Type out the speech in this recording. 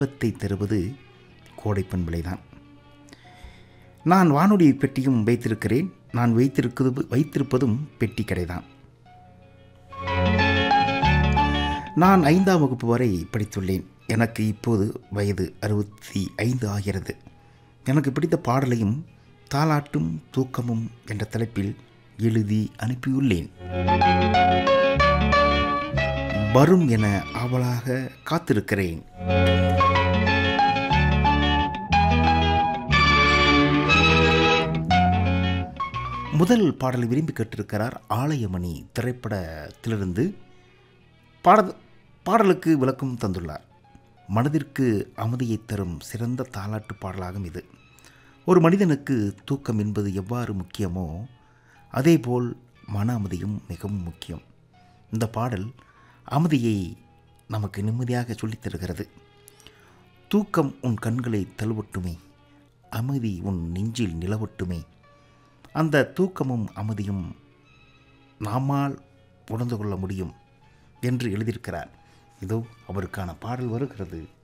இன்பத்தை தருவது கோடைப்பன் விலைதான் நான் வானொலி பெட்டியும் வைத்திருக்கிறேன் நான் வைத்திருக்கிறது வைத்திருப்பதும் பெட்டி கடைதான் நான் ஐந்தாம் வகுப்பு வரை படித்துள்ளேன் எனக்கு இப்போது வயது அறுபத்தி ஐந்து ஆகிறது எனக்கு பிடித்த பாடலையும் தாலாட்டும் தூக்கமும் என்ற தலைப்பில் எழுதி அனுப்பியுள்ளேன் வரும் என ஆவலாக காத்திருக்கிறேன் முதல் பாடலை விரும்பி கேட்டிருக்கிறார் ஆலயமணி திரைப்படத்திலிருந்து பாட பாடலுக்கு விளக்கம் தந்துள்ளார் மனதிற்கு அமைதியை தரும் சிறந்த தாலாட்டு பாடலாகும் இது ஒரு மனிதனுக்கு தூக்கம் என்பது எவ்வாறு முக்கியமோ அதேபோல் மன அமைதியும் மிகவும் முக்கியம் இந்த பாடல் அமைதியை நமக்கு நிம்மதியாக சொல்லித் தருகிறது தூக்கம் உன் கண்களை தழுவட்டுமே அமைதி உன் நெஞ்சில் நிலவட்டுமே அந்த தூக்கமும் அமைதியும் நாமால் உணர்ந்து கொள்ள முடியும் என்று எழுதியிருக்கிறார் இதோ அவருக்கான பாடல் வருகிறது